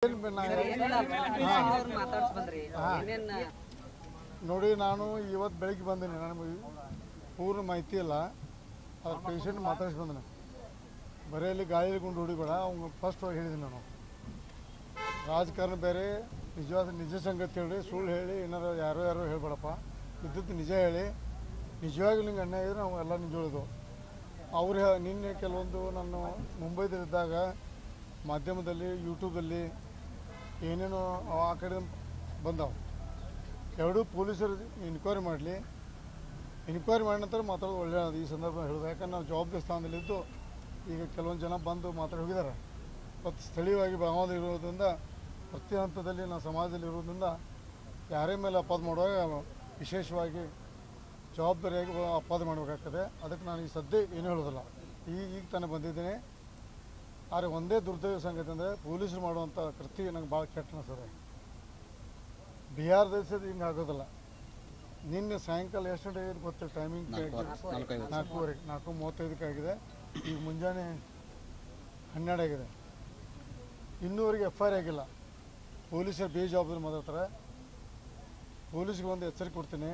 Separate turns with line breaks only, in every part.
ಅವ್ರು ಮಾತಾಡ್ಸ್ ಬಂದ್ರಿ ಏನೇನ್
ನೋಡಿ ನಾನು ಇವತ್ತು ಬೆಳಿಗ್ಗೆ ಬಂದೀನಿ ನನಗೆ ಪೂರ್ಣ ಮಾಹಿತಿ ಇಲ್ಲ ಅದ್ರ ಪೇಷಂಟ್ ಮಾತಾಡ್ಸಿ ಬಂದನೆ ಬರೀ ಇಲ್ಲಿ ಗಾಳಿ ಗುಂಡು ಹೊಡಿಬೇಡ ಅವ್ನು ಫಸ್ಟ್ ಹೋಗಿ ಹೇಳಿದ್ದೀನಿ ನಾನು ರಾಜಕಾರಣ ಬೇರೆ ನಿಜವಾದ ನಿಜ ಸಂಗತಿ ಹೇಳಿ ಸುಳ್ಳು ಹೇಳಿ ಏನಾರು ಯಾರೋ ಯಾರೋ ಹೇಳ್ಬೇಡಪ್ಪ ಇದ್ದದ್ದು ನಿಜ ಹೇಳಿ ನಿಜವಾಗ್ಲೂ ನಿಂಗೆ ಅನ್ಯಾಯ ಇದ್ರೆ ನಾವು ಎಲ್ಲ ನಿಜ ಹೇಳಿದ್ವು ಅವ್ರು ಹೇ- ನಿನ್ನೆ ಕೆಲವೊಂದು ನಾನು ಮುಂಬೈದಲ್ಲಿದ್ದಾಗ ಮಾಧ್ಯಮದಲ್ಲಿ ಯೂಟ್ಯೂಬಲ್ಲಿ ಏನೇನೋ ಅವ ಆ ಕಡೆ ಬಂದಾವು ಎರಡೂ ಪೊಲೀಸರು ಇನ್ಕ್ವೈರಿ ಮಾಡಲಿ ಇನ್ಕ್ವೈರಿ ಮಾಡಿದ ನಂತರ ಮಾತಾಡೋದು ಒಳ್ಳೆಯದು ಈ ಸಂದರ್ಭ ಹೇಳೋದು ಯಾಕಂದ್ರೆ ನಾವು ಜವಾಬ್ದಾರಿ ಸ್ಥಾನದಲ್ಲಿದ್ದು ಈಗ ಕೆಲವೊಂದು ಜನ ಬಂದು ಮಾತಾಡಿ ಹೋಗಿದ್ದಾರೆ ಮತ್ತು ಸ್ಥಳೀಯವಾಗಿ ಬೆಳಗಾವದಲ್ಲಿ ಇರೋದ್ರಿಂದ ಪ್ರತಿ ಹಂತದಲ್ಲಿ ನಾವು ಸಮಾಜದಲ್ಲಿ ಇರೋದ್ರಿಂದ ಯಾರೇ ಮೇಲೆ ಅಪರಾಧ ಮಾಡುವಾಗ ವಿಶೇಷವಾಗಿ ಜವಾಬ್ದಾರಿಯಾಗಿ ಅಪರಾಧ ಮಾಡಬೇಕಾಗ್ತದೆ ಅದಕ್ಕೆ ನಾನು ಈ ಸದ್ಯ ಏನೂ ಹೇಳೋದಿಲ್ಲ ಈಗ ಈಗ ತಾನೇ ಬಂದಿದ್ದೀನಿ ಆದರೆ ಒಂದೇ ದುರ್ದೈವ ಸಂಗತಿ ಅಂದರೆ ಪೊಲೀಸರು ಮಾಡುವಂಥ ಕೃತ್ಯ ನಂಗೆ ಭಾಳ ಕೆಟ್ಟ ಅನಿಸ್ತದೆ ಬಿಹಾರ ದೇಶದ ಹಿಂಗೆ ಆಗೋದಿಲ್ಲ ನಿನ್ನೆ ಸಾಯಂಕಾಲ ಎಷ್ಟು ಗಂಟೆ ಆಗಿದೆ ಗೊತ್ತಿಲ್ಲ ಟೈಮಿಂಗ್ ನಾಲ್ಕೂವರೆ ನಾಲ್ಕು ಮೂವತ್ತೈದಕ್ಕೆ ಆಗಿದೆ ಈಗ ಮುಂಜಾನೆ ಹನ್ನೆರಡು ಆಗಿದೆ ಇನ್ನೂವರೆಗೆ ಎಫ್ ಐ ಆರ್ ಆಗಿಲ್ಲ ಪೊಲೀಸರು ಬೇಜವಾಬ್ದಾರಿ ಮಾತಾಡ್ತಾರೆ ಪೊಲೀಸ್ಗೆ ಒಂದು ಎಚ್ಚರಿಕೆ ಕೊಡ್ತೀನಿ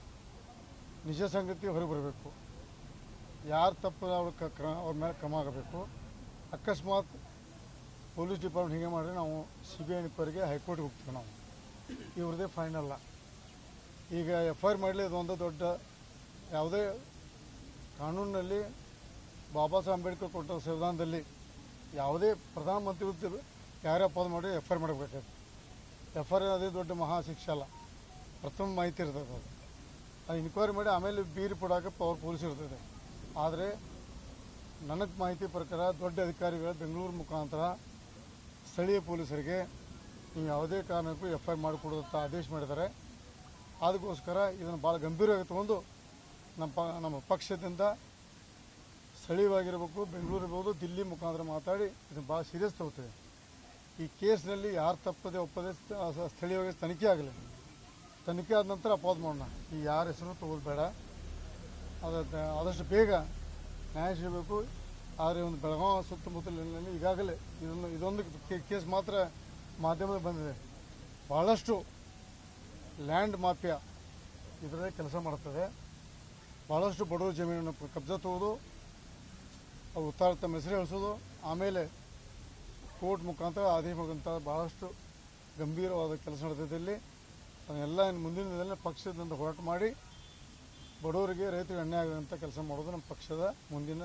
ನಿಜ ಸಂಗತಿ ಹೊರಗೆ ಬರಬೇಕು ಯಾರು ತಪ್ಪು ಅವ್ರ ಕ ಕ್ರ ಅವ್ರ ಮೇಲೆ ಕ್ರಮ ಆಗಬೇಕು ಅಕಸ್ಮಾತ್ ಪೊಲೀಸ್ ಡಿಪಾರ್ಟ್ಮೆಂಟ್ ಹೀಗೆ ಮಾಡಿದ್ರೆ ನಾವು ಸಿ ಬಿ ಐ ಎನ್ಕ್ವೈರಿಗೆ ಹೈಕೋರ್ಟ್ಗೆ ಹೋಗ್ತೀವಿ ನಾವು ಇವ್ರದ್ದೇ ಫೈನಲ್ಲ ಈಗ ಎಫ್ ಐ ಆರ್ ಮಾಡಲಿ ಇದೊಂದು ದೊಡ್ಡ ಯಾವುದೇ ಕಾನೂನಿನಲ್ಲಿ ಬಾಬಾ ಸಾಹೇಬ್ ಅಂಬೇಡ್ಕರ್ ಕೊಟ್ಟ ಸಂವಿಧಾನದಲ್ಲಿ ಯಾವುದೇ ಪ್ರಧಾನಮಂತ್ರಿ ಯಾರೇ ಅಪರಾಧ ಮಾಡಿ ಎಫ್ ಐ ಆರ್ ಮಾಡಬೇಕಾಯ್ತು ಎಫ್ ಐ ಆರ್ ಅದೇ ದೊಡ್ಡ ಮಹಾ ಶಿಕ್ಷೆ ಅಲ್ಲ ಪ್ರಥಮ ಮಾಹಿತಿ ಇರ್ತದೆ ಅದು ಅದು ಇನ್ಕ್ವೈರಿ ಮಾಡಿ ಆಮೇಲೆ ಬೀರಿ ಕೊಡೋಕೆ ಪವರ್ ಪೊಲೀಸ್ ಇರ್ತದೆ ಆದರೆ ನನಗೆ ಮಾಹಿತಿ ಪ್ರಕಾರ ದೊಡ್ಡ ಅಧಿಕಾರಿಗಳು ಬೆಂಗಳೂರು ಮುಖಾಂತರ ಸ್ಥಳೀಯ ಪೊಲೀಸರಿಗೆ ನೀವು ಯಾವುದೇ ಕಾರಣಕ್ಕೂ ಎಫ್ ಐ ಆರ್ ಮಾಡಿಕೊಡೋದಂತ ಆದೇಶ ಮಾಡಿದ್ದಾರೆ ಅದಕ್ಕೋಸ್ಕರ ಇದನ್ನು ಭಾಳ ಗಂಭೀರವಾಗಿ ತಗೊಂಡು ನಮ್ಮ ಪ ನಮ್ಮ ಪಕ್ಷದಿಂದ ಸ್ಥಳೀಯವಾಗಿರಬೇಕು ಬೆಂಗಳೂರು ಇರ್ಬೋದು ದಿಲ್ಲಿ ಮುಖಾಂತರ ಮಾತಾಡಿ ಇದನ್ನು ಭಾಳ ಸೀರಿಯಸ್ ತಗೋತೇವೆ ಈ ಕೇಸ್ನಲ್ಲಿ ಯಾರು ತಪ್ಪದೆ ಒಪ್ಪದೆ ಸ್ಥ- ಸ- ಸ್ಥಳೀಯವಾಗಿ ತನಿಖೆ ಆಗಲಿ ತನಿಖೆ ಆದ ನಂತರ ಅಪವಾದ ಮಾಡೋಣ ಈ ಯಾರ ಹೆಸರು ತಗೋದು ಬೇಡ ಅದ ಆದಷ್ಟು ಬೇಗ ನ್ಯಾಯ ಸಿಗಬೇಕು ಆದರೆ ಒಂದು ಬೆಳಗಾವಿ ಸುತ್ತಮುತ್ತಲಿನಲ್ಲಿ ಈಗಾಗಲೇ ಇದನ್ನು ಇದೊಂದು ಕೇ- ಕೇಸ್ ಮಾತ್ರ ಮಾಧ್ಯಮದಲ್ಲಿ ಬಂದಿದೆ ಭಾಳಷ್ಟು ಲ್ಯಾಂಡ್ ಮಾಫಿಯಾ ಇದರಲ್ಲೇ ಕೆಲಸ ಮಾಡುತ್ತದೆ ಭಾಳಷ್ಟು ಬಡವರ ಜಮೀನನ್ನು ಪ- ಕಬ್ಜಾ ತಗೋದು ಅವು ಉತ್ತಾರ ತಮ್ಮ ಹೆಸರು ಹೇಳಿಸೋದು ಆಮೇಲೆ ಕೋರ್ಟ್ ಮುಖಾಂತರ ಆದೇಶ ಮುಖಾಂತರ ಭಾಳಷ್ಟು ಗಂಭೀರವಾದ ಕೆಲಸ ನಡೆದಿದೆ ಇಲ್ಲಿ ಅದನ್ನೆಲ್ಲ ಇನ್ನು ಮುಂದಿನ ದಿನದಲ್ಲಿ ಪಕ್ಷದಿಂದ ಹೋರಾಟ ಮಾಡಿ ಬಡವರಿಗೆ ರೈತರಿಗೆ ಅನ್ಯಾಯ ಆಗದಂಥ ಕೆಲಸ ಮಾಡೋದು ನಮ್ಮ ಪಕ್ಷದ ಮುಂದಿನ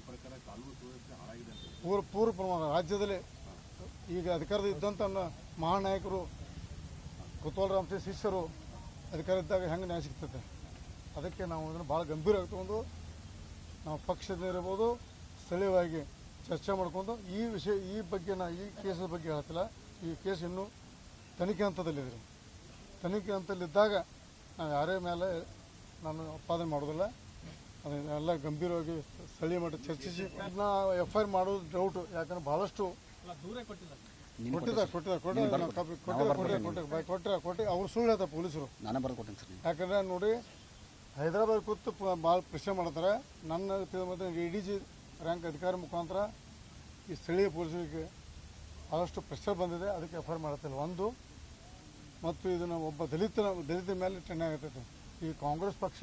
ಪೂರ್ವ ಪೂರ್ವ ಪ್ರಮಾಣ ರಾಜ್ಯದಲ್ಲಿ ಈಗ ಅಧಿಕಾರದ ಇದ್ದಂಥ ನ- ಮಹಾನಾಯಕರು ಕುತೂಹಲ ರಾಮಸಿ ಶಿಷ್ಯರು ಅಧಿಕಾರ ಇದ್ದಾಗ ಹೆಂಗೆ ನ್ಯಾಯ ಸಿಗ್ತದೆ ಅದಕ್ಕೆ ನಾವು ಅದನ್ನು ಭಾಳ ಗಂಭೀರವಾಗಿ ತಗೊಂಡು ನಾವು ಪಕ್ಷದಿಂದ ಇರ್ಬೋದು ಸ್ಥಳೀಯವಾಗಿ ಚರ್ಚೆ ಮಾಡ್ಕೊಂಡು ಈ ವಿಷಯ ಈ ಬಗ್ಗೆ ನಾ ಈ ಕೇಸದ ಬಗ್ಗೆ ಹೇಳ್ತಿಲ್ಲ ಈ ಕೇಸ್ ಇನ್ನೂ ತನಿಖೆ ಹಂತದಲ್ಲಿದೆ ತನಿಖೆ ಹಂತದಲ್ಲಿದ್ದಾಗ ನಾವು ಯಾರೇ ಮೇಲೆ ನಾನು ಉತ್ಪಾದನೆ ಮಾಡೋದಿಲ್ಲ ಅದನ್ನೆಲ್ಲ ಗಂಭೀರವಾಗಿ ಸ್ಥಳೀಯ ಮಟ್ಟ ಚರ್ಚಿಸಿ ಅದನ್ನ ಎಫ್ ಐ ಆರ್ ಮಾಡೋದು ಡೌಟು ಯಾಕಂದ್ರೆ ಭಾಳಷ್ಟು ಕೊಟ್ಟಿದ್ದಾರೆ ಕೊಟ್ಟಿದ್ದಾರೆ ಕೊಟ್ಟಿದ್ದಾರೆ ನಾವು ಕಾಪಿ ಕೊಟ್ಟಿದ್ದಾರೆ ಕೊಟ್ಟಿದ್ದಾರೆ ಕೊಟ್ಟಿದ್ದಾರೆ ಕೊಟ್ಟಿದ್ದಾರೆ ಕೊಟ್ಟು ಅವ್ರು ಸುಳ್ಳು ಹೇಳ್ತಾರೆ ಪೊಲೀಸರು
ನಾನೇ ಬರೆದು ಕೊಟ್ಟೇನೆ ಸರ್
ಯಾಕಂದ್ರೆ ನೋಡಿ ಹೈದರಾಬಾದ್ ಕೂತು ಭಾಳ ಪ್ರಶ್ನೆ ಮಾಡ್ತಾರೆ ನನ್ನ ತಿಳಿದ ಎ ಡಿ ಜಿ ರ್ಯಾಂಕ್ ಅಧಿಕಾರಿ ಮುಖಾಂತರ ಈ ಸ್ಥಳೀಯ ಪೊಲೀಸರಿಗೆ ಭಾಳಷ್ಟು ಪ್ರೆಷರ್ ಬಂದಿದೆ ಅದಕ್ಕೆ ಎಫ್ ಐ ಆರ್ ಮಾಡುತ್ತಿಲ್ಲ ಒಂದು ಮತ್ತು ಇದನ್ನು ಒಬ್ಬ ದಲಿತನ ದಲಿತ ಮೇಲೆ ಟೆನ್ ಆಗತ್ತೈತೆ ಈ ಕಾಂಗ್ರೆಸ್ ಪಕ್ಷ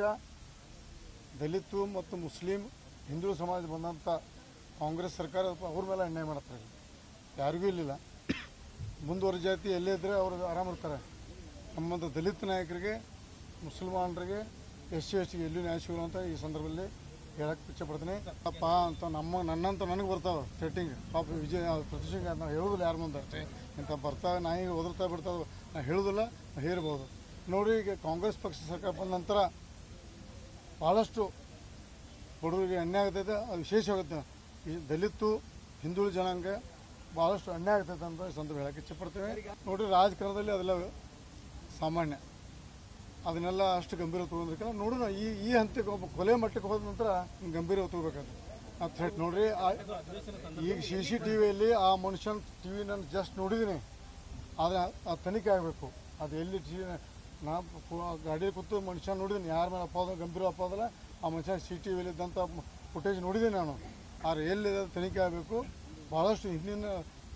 ದಲಿತು ಮತ್ತು ಮುಸ್ಲಿಂ ಹಿಂದೂ ಸಮಾಜ ಬಂದಂಥ ಕಾಂಗ್ರೆಸ್ ಸರ್ಕಾರ ಅವ್ರ ಮೇಲೆ ಅನ್ಯಾಯ ಮಾಡ್ತಾರೆ ಯಾರಿಗೂ ಇಲ್ಲಿಲ್ಲ ಮುಂದುವರೆದ ಜಾತಿ ಎಲ್ಲೇ ಇದ್ದರೆ ಅವರು ಆರಾಮಿರ್ತಾರೆ ನಮ್ಮಂಥ ದಲಿತ ನಾಯಕರಿಗೆ ಮುಸಲ್ಮಾನರಿಗೆ ಎಸ್ ಸಿ ಎಸ್ ಟಿಗೆ ಎಲ್ಲಿ ನ್ಯಾಯ ಸಿಗಲ್ಲ ಅಂತ ಈ ಸಂದರ್ಭದಲ್ಲಿ ಹೇಳಕ್ಕೆ ಇಚ್ಛೆ ಪಡ್ತೀನಿ ಪಾಪ ಅಂತ ನಮ್ಮ ನನ್ನಂತ ನನಗೆ ಬರ್ತಾವೆ ಸೆಟ್ಟಿಂಗ್ ಪಾಪ ವಿಜಯ ಪ್ರತಿಷ್ಠೆ ನಾವು ಹೇಳೋದಿಲ್ಲ ಯಾರ ಮುಂದೆ ಅಷ್ಟೇ ಇಂಥ ಬರ್ತಾವೆ ನಾಯಿಗೆ ಒದರ್ತಾ ಬಿಡ್ತಾವೆ ನಾವು ಹೇಳೋದಿಲ್ಲ ನಾವು ಹೇರ್ಬೋದು ನೋಡಿ ಈಗ ಕಾಂಗ್ರೆಸ್ ಪಕ್ಷ ಸರ್ಕಾರ ಬಂದ ನಂತರ ಭಾಳಷ್ಟು ಬಡವರಿಗೆ ಅನ್ಯಾಯ ಆಗ್ತೈತೆ ಅದು ವಿಶೇಷವಾಗುತ್ತೆ ಈ ದಲಿತು ಹಿಂದುಳಿದ ಜನಾಂಗ ಭಾಳಷ್ಟು ಅನ್ಯಾಯ ಆಗ್ತೈತೆ ಅಂತ ಈ ಸಂದರ್ಭ ಹೇಳಕ್ಕೆ ಇಚ್ಛೆಪಡ್ತೇವೆ ನೋಡಿ ರಾಜಕಾರಣದಲ್ಲಿ ಅದೆಲ್ಲ ಸಾಮಾನ್ಯ ಅದನ್ನೆಲ್ಲ ಅಷ್ಟು ಗಂಭೀರ ತಗೊಂಡಿರ್ಕಲ್ಲ ನೋಡೋಣ ಈ ಈ ಹಂತಕ್ಕೆ ಒಬ್ಬ ಕೊಲೆ ಮಟ್ಟಕ್ಕೆ ಹೋದ ನಂತರ ಗಂಭೀರ ತಗೋಬೇಕಾದ್ರೆ ನಾವು ಥ್ರೆಟ್ ನೋಡ್ರಿ ಆ- ಈಗ ಸಿ ಸಿ ಟಿ ವಿಯಲ್ಲಿ ಆ ಮನುಷ್ಯನ ಟಿ ವಿ ನಾನು ಜಸ್ಟ್ ನೋಡಿದ್ದೀನಿ ಆದರೆ ಆ ತನಿಖೆ ಆಗಬೇಕು ಅದು ಎಲ್ಲಿ ಟಿ ವಿ ನಾ ಗಾಡಿಯಲ್ಲಿ ಕೂತು ಮನುಷ್ಯ ನೋಡಿದ್ದೀನಿ ಯಾರ ಮೇಲೆ ಅಪಾದ ಗಂಭೀರ ಅಪಾದಲ್ಲ ಆ ಮನುಷ್ಯ ಸಿ ಟಿ ವಿಯಲ್ಲಿ ಇದ್ದಂಥ ಫುಟೇಜ್ ನೋಡಿದ್ದೀನಿ ನಾನು ಆದರೆ ಎಲ್ಲಿದೆ ಅದು ತನಿಖೆ ಆಗಬೇಕು ಭಾಳಷ್ಟು ಹಿಂದಿನ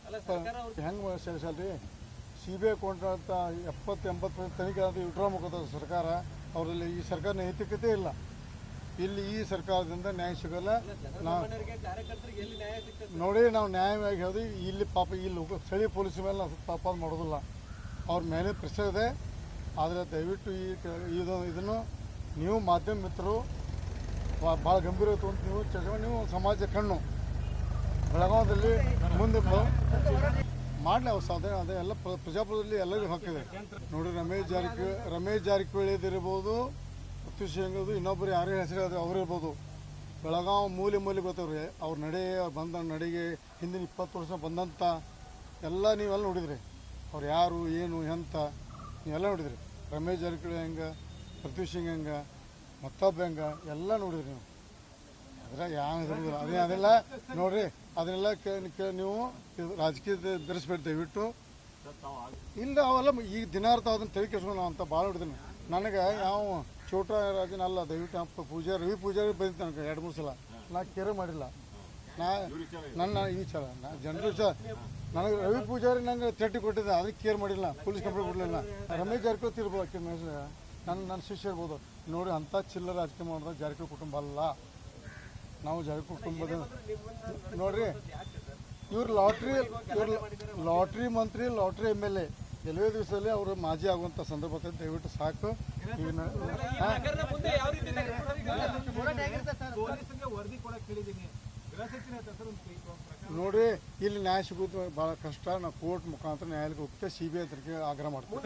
ಹೆಂಗೆ ಸೇರಿಸಲ್ರಿ ಸಿ ಬಿ ಐ ಕೊಂಡ್ರಂತ ಎಪ್ಪತ್ತು ಎಂಬತ್ತು ಪರ್ಸೆಂಟ್ ತನಿಖೆ ಅದು ಇಟ್ರ ಮುಖದ ಸರ್ಕಾರ ಅವರಲ್ಲಿ ಈ ಸರ್ಕಾರ ನೈತಿಕತೆ ಇಲ್ಲ ಇಲ್ಲಿ ಈ ಸರ್ಕಾರದಿಂದ ನ್ಯಾಯ ಸಿಗಲ್ಲ ನಾವು
ಕಾರ್ಯಕರ್ತರಿಗೆ ಎಲ್ಲಿ ನ್ಯಾಯ ಸಿಗ್ತದೆ
ನೋಡಿ ನಾವು ನ್ಯಾಯವಾಗಿ ಹೇಳಿ ಇಲ್ಲಿ ಪಾಪ ಇಲ್ಲಿ ಹೋಗೋ ಸ್ಥಳೀಯ ಪೊಲೀಸ್ ಮೇಲೆ ನಾವು ಪಾಪ ಅದ್ ಮಾಡೋದಿಲ್ಲ ಅವ್ರ ಮೇಲೆ ಪ್ರೆಷರ್ ಇದೆ ಆದರೆ ದಯವಿಟ್ಟು ಈ ಕ- ಇದು ಇದನ್ನು ನೀವು ಮಾಧ್ಯಮ ಮಿತ್ರರು ಭಾಳ ಗಂಭೀರ ತೊಗೊಂಡು ನೀವು ಚರ್ಚೆ ಮಾಡಿ ನೀವು ಸಮಾಜ ಕಣ್ಣು ಬೆಳಗಾವದಲ್ಲಿ ಮುಂದೆ ಮಾಡಲಿ ಅವ್ರು ಸಾಧನೆ ಅದೇ ಎಲ್ಲ ಪ್ರ- ಪ್ರಜಾಪ್ರಭುತ್ವದಲ್ಲಿ ಎಲ್ಲರಿಗೂ ಹಕ್ಕಿದೆ ನೋಡಿ ರಮೇಶ್ ಜಾರಕಿಹೊಳಿ ರಮೇಶ್ ಜಾರಕಿಹೊಳಿ ಇದಿರ್ಬೋದು ಪ್ರತ್ಯುಷ್ ಹೆಂಗದು ಇನ್ನೊಬ್ಬರು ಯಾರೇ ಹೆಸರು ಅದು ಅವ್ರು ಇರ್ಬೋದು ಬೆಳಗಾವಿ ಮೂಲೆ ಮೂಲೆ ಗೊತ್ತವ್ರಿ ಅವ್ರ ನಡೆ ಅವ್ರ್ ಬಂದ ನಡೆಗೆ ಹಿಂದಿನ ಇಪ್ಪತ್ತು ವರ್ಷ ಬಂದಂಥ ಎಲ್ಲ ನೀವೆಲ್ಲ ನೋಡಿದ್ರಿ ಅವ್ರು ಯಾರು ಏನು ಎಂತ ನೀವೆಲ್ಲ ನೋಡಿದ್ರಿ ರಮೇಶ್ ಜಾರಕಿಹೊಳಿ ಹೆಂಗೆ ಪ್ರತ್ಯುಷ್ ಸಿಂಗ್ ಹೆಂಗೆ ಮತ್ತೊಬ್ಬ ಹೆಂಗೆ ಎಲ್ಲ ನೋಡಿದ್ರಿ ನೀವು ಅದ್ರ ಯಾವ ಇದಿರೋದಿಲ್ಲ ಅದೇ ಅದೆಲ್ಲ ನೋಡ್ರಿ ಅದನ್ನೆಲ್ಲ ಕೇ- ಕೇ- ನೀವು ಇದು ರಾಜಕೀಯದ ಬೆರೆಸ್ಬೇಡಿ ದಯವಿಟ್ಟು ಇಲ್ಲ ಅವೆಲ್ಲ ಈಗ ದಿನಾರ್ಥ ಅದನ್ನ ತಲೆ ಕೆಡ್ಸ್ಕೊಂಡು ಅಂತ ಭಾಳ ಹೊಡಿದೀನಿ ನನಗೆ ಯಾವ ಚೋಟ ರಾಜನ ಅಲ್ಲ ದಯವಿಟ್ಟು ಅಪ್ಪ ಪೂಜಾರಿ ರವಿ ಪೂಜಾರಿ ಬಂದಿತ್ತು ನನಗೆ ಎರಡು ಮೂರು ಸಲ ನಾ ಕೇರೆ ಮಾಡಿಲ್ಲ ನಾ ನನ್ನ ಈ ವಿಚಾರ ನಾ ಜನರ ವಿಚಾರ ನನಗೆ ರವಿ ಪೂಜಾರಿ ನಂಗೆ ಥ್ರೆಟ್ ಕೊಟ್ಟಿದ್ದೆ ಅದಕ್ಕೆ ಕೇರ್ ಮಾಡಿಲ್ಲ ಪೊಲೀಸ್ ಕಂಪ್ಲೇಂಟ್ ಕೊಡಲಿಲ್ಲ ರಮೇಶ್ ಜಾರಕಿಹೊಳಿ ತಿರ್ಬೋದು ಆಕೆ ನನ್ನ ನನ್ನ ಶಿಷ್ಯ ಇರ್ಬೋದು ನೋಡಿ ಅಂಥ ಚಿಲ್ಲರ ರಾಜಕೀಯ ಮಾಡಿದ್ರೆ ಜಾರಕಿಹೊಳಿ ಕುಟುಂಬ ಅಲ್ಲ ನಾವು ಜಾರಕಿಹೊಳಿ ಕುಟುಂಬದ ನೋಡ್ರಿ ಇವ್ರು ಲಾಟ್ರಿ ಇವ್ರು ಲಾಟ್ರಿ ಮಂತ್ರಿ ಲಾಟ್ರಿ ಎಮ್ ಎಲ್ ಎ ಕೆಲವೇ ದಿವಸದಲ್ಲಿ ಅವರು ಮಾಜಿ ಆಗುವಂಥ ಸಂದರ್ಭ ಬರ್ತದೆ ದಯವಿಟ್ಟು ಸಾಕು ಈಗ ನ- ಹಾ?
ಮುಂದೆ ಯಾವ ರೀತಿ ಹೋರಾಟ ಆಗಿರುತ್ತೆ ಸರ್
ಪೊಲೀಸರಿಗೆ ವರದಿ ಕೊಡಕ್ ಹೇಳಿದೀನಿ ಗೃಹ ಸಚಿವ ಸರ್ ಒಂದು ಕೈ ಪ್ರಕಾರ
ನೋಡ್ರಿ ಇಲ್ಲಿ ನ್ಯಾಯ ಸಿಗೋದು ಭಾಳ ಕಷ್ಟ ನಾವು ಕೋರ್ಟ್ ಮುಖಾಂತರ ನ್ಯಾಯಾಲಯಕ್ಕೆ ಹೋಗ್ತೇವೆ ಸಿ ಬಿ ಐ ತನಿಖೆ ಆಗ್ರಹ ಮಾಡ್ತೀವಿ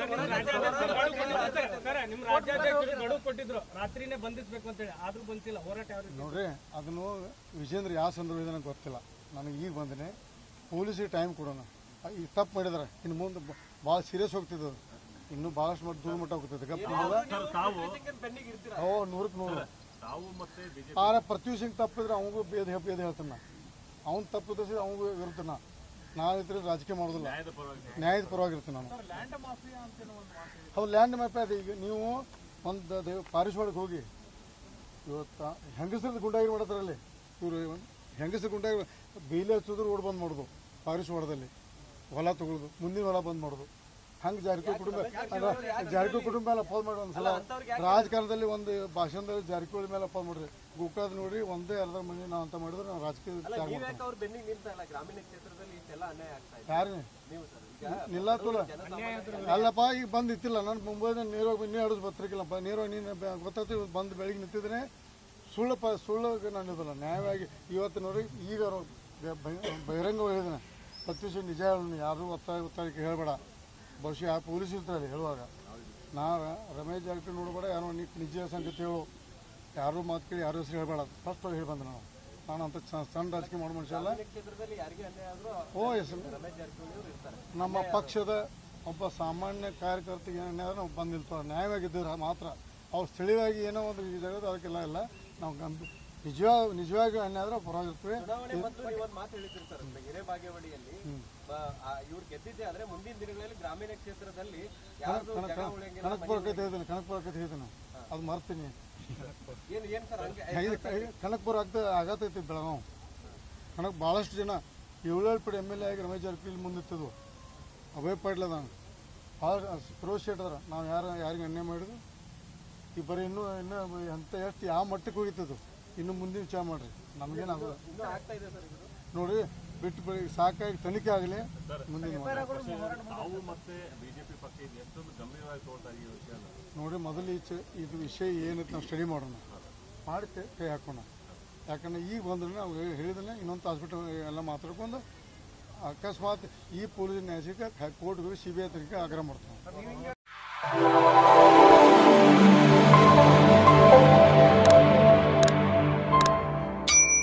ನಿಮ್ ರಾಜ್ಯಾಧ್ಯಕ್ಷರು ಗಡುವು ಕೊಟ್ಟಿದ್ರು ರಾತ್ರಿನೇ ಬಂಧಿಸ್ಬೇಕು ಅಂತ ಹೇಳಿ ಆದ್ರೂ ಬಂದಿಲ್ಲ ಹೋರಾಟ ಯಾವ ರೀತಿ
ನೋಡ್ರಿ ಅದನ್ನು ವಿಜೇಂದ್ರ ಯಾವ ಸಂದರ್ಭ ನನಗೆ ಗೊತ್ತಿಲ್ಲ ನನಗೆ ಈಗ ಬಂದಿನಿ ಪೊಲೀಸಿಗೆ ಟೈಮ್ ಕೊಡೋಣ ಈಗ ತಪ್ಪು ಮಾಡಿದಾರೆ ಇನ್ನು ಮುಂದೆ ಭಾಳ ಸೀರಿಯಸ್ ಹೋಗ್ತಿದ್ದು ಇನ್ನೂ ಭಾಳಷ್ಟು ಮಟ್ಟ ದೂರ ಮಟ್ಟ ಹೋಗ್ತದೆ ಗಪ್ಪ
ಪೆಂಡಿಂಗ್ ಇರ್ತೀರ
ಓ ನೂರಕ್ಕೆ ನೂರು ಆದ್ರೆ ಪ್ರತಿ ಸಿಂಗ್ ತಪ್ಪಿದ್ರೆ ಅವಂಗೂ ಬೇದ ಬೇದ ಹೇಳ್ತಾನ ಅವ್ನು ತಪ್ಪಿದ್ರೆ ಸಹ ಅವಂಗೂ ವಿರುದ್ಧ ನಾ ನಾವು ಇದ್ರೆ ರಾಜಕೀಯ ಮಾಡೋದಿಲ್ಲ ನ್ಯಾಯದ ಪರವಾಗಿರ್ತೀನಿ ನಾನು ಹೌದು ಲ್ಯಾಂಡ್ ಮ್ಯಾಪ್ ಅದು ಈಗ ನೀವು ಒಂದು ದೇವ ಪಾರಿಶ್ವಾಳಕ್ಕೆ ಹೋಗಿ ಇವತ್ತು ಹೆಂಗಸರದ ಗುಂಡಾಗಿ ಮಾಡತ್ತಾರಲ್ಲಿ ಇವರು ಹೆಂಗಸರ ಗುಂಡಾಗಿ ಬೇಲಿ ಹಚ್ಚೋದ್ರು ಓಡ್ ಬಂದ್ ಮಾಡೋದು ಪಾರಿಶ್ವಾಳದಲ್ಲಿ ಹೊಲ ತಗೊಳ್ಳೋದು ಮುಂದಿನ ಹೊಲ ಬಂದ್ ಮಾಡೋದು ಹಂಗೆ ಜಾರಕಿಹೊಳಿ ಕುಟುಂಬ ಅಲ್ಲ, ಜಾರಕಿಹೊಳಿ ಕುಟುಂಬ ಮೇಲೆ ಅಪೋಸ್ ಮಾಡಿ ಒಂದ್ಸಲ ರಾಜಕಾರಣದಲ್ಲಿ ಒಂದು ಭಾಷಣದಲ್ಲಿ ಜಾರಕಿಹೊಳಿ ಮೇಲೆ ಅಪೋಸ್ ಮಾಡ್ರಿ ಗೋಕಾದ ನೋಡಿ ಒಂದೇ ಅರ್ಧ ಮಂದಿ ನಾವು ಅಂತ ಮಾಡಿದ್ರೆ ನಾವು ರಾಜಕೀಯ ತ್ಯಾಗ ಮಾಡ್ತೀವಿ
ಯಾಕೆ ಅವ್ರು ಬೆನ್ನಿಗೆ ನಿಲ್ತಾ ಇಲ್ಲ ಗ್ರಾಮೀಣ ಕ್ಷೇತ್ರದಲ್ಲಿ ಇಷ್ಟೆಲ್ಲ ಅನ್ಯಾಯ ಆಗ್ತಾ ಇದೆ
ಯಾರು
ನೀವು ಸರ್ ಈಗ
ನಿಲ್ಲತ್ತಲ್ಲ ಅಲ್ಲಪ್ಪ ಈಗ ಬಂದು ಇತ್ತಿಲ್ಲ ನಾನು ಮುಂಬೈನ ನೇರವಾಗಿ ನೀ ಆಡೋದು ಬರ್ತಿರ್ಕಿಲ್ಲಪ್ಪ ನೇರವಾಗಿ ನೀನು ಬ- ಗೊತ್ತಾಯ್ತು ಇವತ್ತು ಬಂದು ಬೆಳಿಗ್ಗೆ ನಿಂತಿದ್ರೆ ಸುಳ್ಳು ಪ ಸುಳ್ಳು ನಾನು ಇದಿಲ್ಲ ನ್ಯಾಯವಾಗಿ ಇವತ್ತು ನೋಡಿ ಈಗ ಅವ್ರು ಬ- ಬಹಿ- ಬಹಿರಂಗ ಹೇಳಿದಾನೆ ಪ್ರತ್ಯುಷ ನಿಜ ಹೇಳೋಣ ಯಾರು ಒತ್ತಾಯ ಒತ್ತಾಯಕ್ಕೆ ಹೇಳಬೇಡ ಬಹುಶಃ ಯಾವ ಪೊಲೀಸ್ ಇರ್ತಾರೆ ಹೇಳುವಾಗ ನಾ ರಮೇಶ್ ಜಾರಕಿಹೊಳಿ ನೋಡಬೇಡ ಯಾರೋ ನೀ ನಿಜ ಸಂಗತಿ ಹೇಳು ಯಾರು ಮಾತು ಕೇಳಿ ಯಾರು ಹೆಸರು ಹೇಳಬೇಡ ಫಸ್ಟ್ ಹೇಳಿ ಬಂದೆ ನಾವು ನಾನು ಅಂತ ಚ- ಸಣ್ಣ ರಾಜಕೀಯ ಮಾಡೋ ಮನುಷ್ಯ ಅಲ್ಲ
ಕ್ಷೇತ್ರದಲ್ಲಿ ಯಾರಿಗೆ ಅನ್ಯಾಯ ಆದ್ರೂ
ಓ ಎಸ್
ರಮೇಶ್ ಜಾರಕಿಹೊಳಿ ಅವರು ಇರ್ತಾರೆ
ನಮ್ಮ ಪಕ್ಷದ ಒಬ್ಬ ಸಾಮಾನ್ಯ ಕಾರ್ಯಕರ್ತೆಗೆ ಏನಾದ್ರು ನಾವು ಬಂದು ನಿಲ್ತಾರೆ ನ್ಯಾಯವಾಗಿದ್ದರೆ ಮಾತ್ರ ಅವ್ರು ಸ್ಥಳೀಯವಾಗಿ ಏನೋ ಒಂದು ಇದಾಗೋದು ಅದಕ್ಕೆಲ್ಲ ಇಲ್ಲ ನಾವು ಗಂಭೀರ ನಿಜವಾಗ ನಿಜವಾಗಿ ಅನ್ಯಾದ್ರೆ ಪರವಾಗಿರ್ತೀವಿ
ಚುನಾವಣೆ ಮತ್ತು ನೀವೊಂದು ಮಾತು ಹೇಳಿದ್ರಿ ಸರ್ ಹಿರೇಬಾಗೇವಾಡಿಯಲ್ಲಿ ಇವ್ರು ಗೆದ್ದಿದ್ದೆ ಆದ್ರೆ ಮುಂದಿನ ದಿನಗಳಲ್ಲಿ ಗ್ರಾಮೀಣ ಕ್ಷೇತ್ರದಲ್ಲಿ ಯಾರು ಜಗ ಉಳಿಯಂಗಿಲ್ಲ
ಕನಕಪುರ ಕತೆ ಹೇಳ್ತೀನಿ ಕನಕಪುರ ಕತೆ ಹೇಳ್ತೀನಿ ಅದು ಮರ್ತೀನಿ
ಏನ್ ಏನ್ ಸರ್ ಹಂಗೆ
ಕನಕಪುರ ಆಗ್ತಾ ಆಗತೈತಿ ಬೆಳಗಾವ್ ಕನಕ್ ಭಾಳಷ್ಟು ಜನ ಏಳೇಳು ಪಡಿ ಎಮ್ ಎಲ್ ಎ ಆಗಿ ರಮೇಶ್ ಜಾರಕಿಹೊಳಿ ಮುಂದಿತ್ತದು ಅಭಯ ಪಾಟ್ಲ ನಾನು ಭಾಳ ಕ್ರೋಶ್ ಅದಾರ ನಾವು ಯಾರು ಯಾರಿಗೆ ಅನ್ಯಾಯ ಮಾಡಿದ್ರು ಈ ಬರೀ ಇನ್ನೂ ಇನ್ನೂ ಅಂತ ಎಷ್ಟು ಯಾವ ಮಟ್ಟಕ್ಕೆ ಹೋಗಿತ್ತದು ಇನ್ನು ಮುಂದಿನ ವಿಚಾರ ಮಾಡ್ರಿ ನಮಗೇನಾಗೋದು
ಇನ್ನೂ ಆಗ್ತಾ ಇದೆ ಸರ್ ಇದು
ನೋಡಿ ಬಿಟ್ಟು ಬಿಡಿ ಸಾಕಾಗಿ ತನಿಖೆ ಆಗಲಿ ಮುಂದಿನ ಮಾಡಿ.
ತಾವು ಮತ್ತೆ ಬಿಜೆಪಿ ಪಕ್ಷ ಇದು ಎಷ್ಟೊಂದು ಗಂಭೀರವಾಗಿ ತಗೊಳ್ತಾ ಈ ವಿಷಯ
ನೋಡಿ ಮೊದಲು ಈಚೆ ಇದು ವಿಷಯ ಏನಂತ ನಾವು ಸ್ಟಡಿ ಮಾಡೋಣ ಮಾಡಿ ಕೈ- ಕೈ ಹಾಕೋಣ ಯಾಕಂದ್ರೆ ಈಗ ಬಂದ್ರೆ ನಾವು ಹೇಳಿದ್ರೆ ಇನ್ನೊಂದು ಹಾಸ್ಪಿಟಲ್ ಎಲ್ಲ ಮಾತಾಡ್ಕೊಂಡು ಅಕಸ್ಮಾತ್ ಈ ಪೊಲೀಸ್ ನ್ಯಾಯಸಿಕ ಕೋರ್ಟ್ಗೆ ಸಿ ಬಿ ಐ ತನಿಖೆ ಆಗ್ರಹ ಮಾಡ್ತಾವೆ